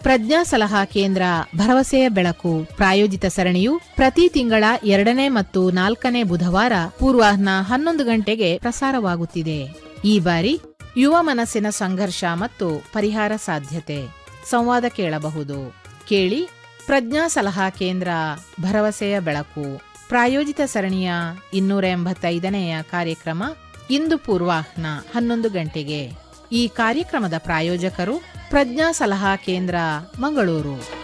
ಪ್ರಜ್ಞಾ ಸಲಹಾ ಕೇಂದ್ರ ಭರವಸೆಯ ಬೆಳಕು ಪ್ರಾಯೋಜಿತ ಸರಣಿಯು ಪ್ರತಿ ತಿಂಗಳ ಎರಡನೇ ಮತ್ತು ನಾಲ್ಕನೇ ಬುಧವಾರ ಪೂರ್ವಾಹ್ನ ಹನ್ನೊಂದು ಗಂಟೆಗೆ ಪ್ರಸಾರವಾಗುತ್ತಿದೆ ಈ ಬಾರಿ ಯುವ ಮನಸ್ಸಿನ ಸಂಘರ್ಷ ಮತ್ತು ಪರಿಹಾರ ಸಾಧ್ಯತೆ ಸಂವಾದ ಕೇಳಬಹುದು ಕೇಳಿ ಪ್ರಜ್ಞಾ ಸಲಹಾ ಕೇಂದ್ರ ಭರವಸೆಯ ಬೆಳಕು ಪ್ರಾಯೋಜಿತ ಸರಣಿಯ ಇನ್ನೂರ ಎಂಬತ್ತೈದನೆಯ ಕಾರ್ಯಕ್ರಮ ಇಂದು ಪೂರ್ವಾಹ್ನ ಹನ್ನೊಂದು ಗಂಟೆಗೆ ಈ ಕಾರ್ಯಕ್ರಮದ ಪ್ರಾಯೋಜಕರು ಪ್ರಜ್ಞಾ ಸಲಹಾ ಕೇಂದ್ರ ಮಂಗಳೂರು